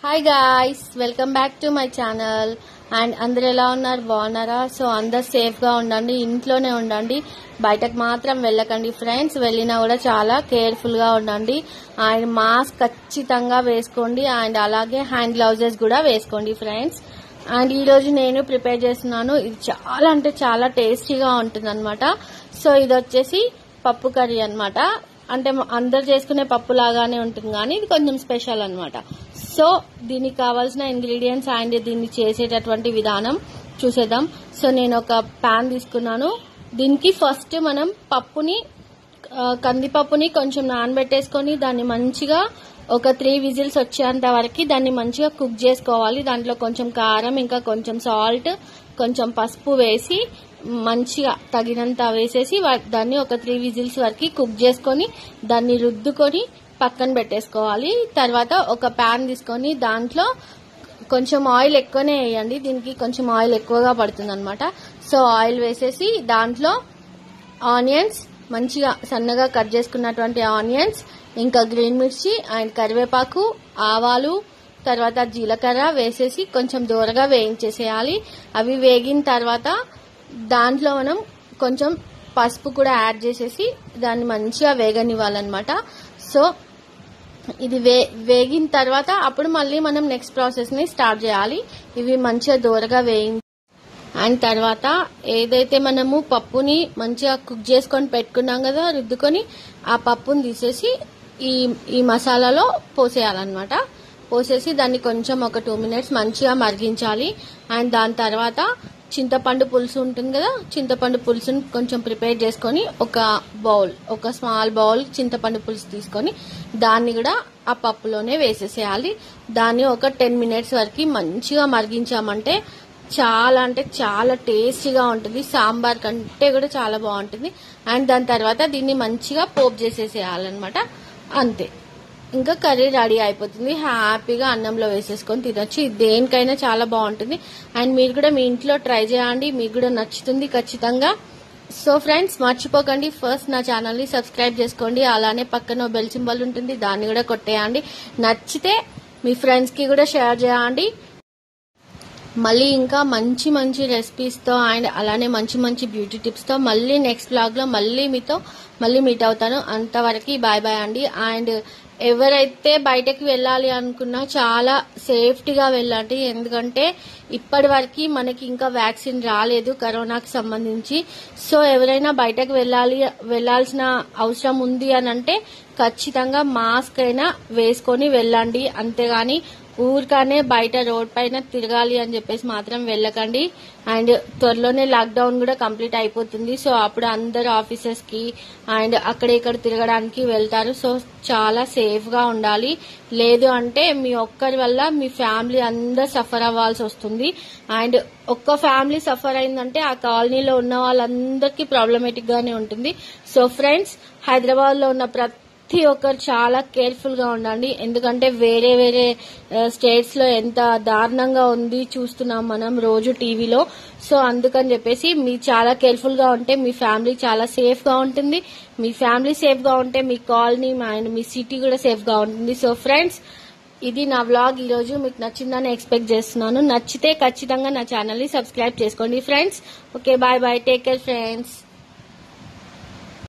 hi guys welcome back to my channel and అందరు ఎలా ఉన్నారు బాగున్నారా సో అందరు సేఫ్ గా ఉండండి ఇంట్లోనే ఉండండి బయటకు మాత్రం వెళ్ళకండి ఫ్రెండ్స్ వెళ్ళినా కూడా చాలా కేర్ఫుల్ గా ఉండండి అండ్ మాస్క్ ఖచ్చితంగా వేసుకోండి అండ్ అలాగే హ్యాండ్ గ్లౌజెస్ కూడా వేసుకోండి ఫ్రెండ్స్ అండ్ ఈ రోజు నేను ప్రిపేర్ చేస్తున్నాను ఇది చాలా అంటే చాలా టేస్టీగా ఉంటుంది అనమాట సో ఇది వచ్చేసి పప్పు కర్రీ అన్నమాట అంటే అందరు చేసుకునే పప్పు లాగానే ఉంటుంది కానీ ఇది కొంచెం స్పెషల్ అన్నమాట సో దీనికి కావాల్సిన ఇంగ్రీడియంట్స్ అండ్ దీన్ని చేసేటటువంటి విధానం చూసేద్దాం సో నేను ఒక ప్యాన్ తీసుకున్నాను దీనికి ఫస్ట్ మనం పప్పుని ఆ, కందిపప్పుని కొంచెం నానబెట్టేసుకొని దాన్ని మంచిగా ఒక త్రీ విజిల్స్ వచ్చేంత వరకు దాన్ని మంచిగా కుక్ చేసుకోవాలి దాంట్లో కొంచెం కారం ఇంకా కొంచెం సాల్ట్ కొంచెం పసుపు వేసి మంచిగా తగినంత వేసేసి వా- దాన్ని ఒక త్రీ విజిల్స్ వరకు కుక్ చేసుకొని దాన్ని రుద్దుకొని పక్కన పెట్టేసుకోవాలి తర్వాత ఒక ప్యాన్ తీసుకొని దాంట్లో కొంచెం ఆయిల్ ఎక్కువనే వేయండి దీనికి కొంచెం ఆయిల్ ఎక్కువగా పడుతుంది అనమాట సో ఆయిల్ వేసేసి దాంట్లో ఆనియన్స్ మంచిగా సన్నగా కట్ చేసుకున్నటువంటి ఆనియన్స్ ఇంకా గ్రీన్ మిర్చి అండ్ కరివేపాకు ఆవాలు తర్వాత జీలకర్ర వేసేసి కొంచెం దూరగా వేయించేసేయాలి అవి వేగిన తర్వాత దాంట్లో మనం కొంచెం పసుపు కూడా యాడ్ చేసేసి దాన్ని మంచిగా వేగనివ్వాలన్నమాట సో ఇది వే వేగిన తర్వాత అప్పుడు మళ్ళీ మనం నెక్స్ట్ ప్రాసెస్ ని స్టార్ట్ చేయాలి ఇవి మంచిగా దూరగా వేయి అండ్ తర్వాత ఏదైతే మనము పప్పుని మంచిగా కుక్ చేసుకొని పెట్టుకున్నాం కదా రుద్దుకొని ఆ పప్పుని తీసేసి ఈ ఈ మసాలాలో పోసేయాలన్నమాట పోసేసి దాన్ని కొంచెం ఒక టూ మినిట్స్ మంచిగా మరిగించాలి అండ్ దాని తర్వాత చింతపండు పులుసు ఉంటుంది కదా చింతపండు పులుసుని కొంచెం ప్రిపేర్ చేసుకొని ఒక బౌల్ ఒక స్మాల్ బౌల్ చింతపండు పులుసు తీసుకొని దాన్ని కూడా ఆ పప్పులోనే వేసేసేయాలి దాన్ని ఒక టెన్ మినిట్స్ వరకు మంచిగా మరిగించామంటే చాలా అంటే చాలా టేస్టీగా ఉంటుంది సాంబార్ కంటే కూడా చాలా బాగుంటుంది అండ్ దాని తర్వాత దీన్ని మంచిగా పోపు చేసేసేయాలన్నమాట అంతే ఇంకా కర్రీ రెడీ అయిపోతుంది హ్యాపీగా అన్నంలో వేసేసుకొని తినొచ్చు ఇది దేనికైనా చాలా బాగుంటుంది అండ్ మీరు కూడా మీ ఇంట్లో ట్రై చేయండి మీకు కూడా నచ్చుతుంది ఖచ్చితంగా సో ఫ్రెండ్స్ మర్చిపోకండి ఫస్ట్ నా ఛానల్ ని సబ్స్క్రైబ్ చేసుకోండి అలానే పక్కన బెల్ సింబల్ ఉంటుంది దాన్ని కూడా కొట్టేయండి నచ్చితే మీ ఫ్రెండ్స్ కి కూడా షేర్ చేయండి మళ్ళీ ఇంకా మంచి మంచి రెసిపీస్తో అండ్ అలానే మంచి మంచి బ్యూటీ టిప్స్తో మళ్ళీ నెక్స్ట్ బ్లాగ్లో మళ్ళీ మీతో మళ్ళీ మీట్ అవుతాను అంతవరకు బాయ్ బాయ్ అండి అండ్ ఎవరైతే బయటకు వెళ్ళాలి అనుకున్నా చాలా సేఫ్టీగా వెళ్ళండి ఎందుకంటే ఇప్పటి వరకు మనకి ఇంకా వ్యాక్సిన్ రాలేదు కరోనాకి సంబంధించి సో ఎవరైనా బయటకు వెళ్ళాలి వెళ్ళాల్సిన అవసరం ఉంది అని అంటే ఖచ్చితంగా మాస్క్ అయినా వేసుకొని వెళ్ళండి అంతేగాని ఊరికానే బయట రోడ్ పైన తిరగాలి అని చెప్పేసి మాత్రం వెళ్ళకండి అండ్ త్వరలోనే లాక్డౌన్ కూడా కంప్లీట్ అయిపోతుంది సో అప్పుడు అందరు ఆఫీసెస్ కి అండ్ అక్కడ ఇక్కడ తిరగడానికి వెళ్తారు సో చాలా సేఫ్ గా ఉండాలి లేదు అంటే మీ ఒక్కరి వల్ల మీ ఫ్యామిలీ అందరు సఫర్ అవ్వాల్సి వస్తుంది అండ్ ఒక్క ఫ్యామిలీ సఫర్ అయిందంటే ఆ కాలనీలో ఉన్న వాళ్ళందరికీ ప్రాబ్లమేటిక్ గానే ఉంటుంది సో ఫ్రెండ్స్ హైదరాబాద్ లో ఉన్న ప్రతి ప్రతి ఒక్కరు చాలా కేర్ఫుల్ గా ఉండండి ఎందుకంటే వేరే వేరే స్టేట్స్ లో ఎంత దారుణంగా ఉంది చూస్తున్నాం మనం రోజు టీవీలో సో అందుకని చెప్పేసి మీ చాలా కేర్ఫుల్ గా ఉంటే మీ ఫ్యామిలీ చాలా సేఫ్ గా ఉంటుంది మీ ఫ్యామిలీ సేఫ్ గా ఉంటే మీ కాలనీ అండ్ మీ సిటీ కూడా సేఫ్ గా ఉంటుంది సో ఫ్రెండ్స్ ఇది నా వ్లాగ్ ఈ రోజు మీకు నచ్చిందని ఎక్స్పెక్ట్ చేస్తున్నాను నచ్చితే ఖచ్చితంగా నా ఛానల్ ని సబ్స్క్రైబ్ చేసుకోండి friends okay bye bye take care friends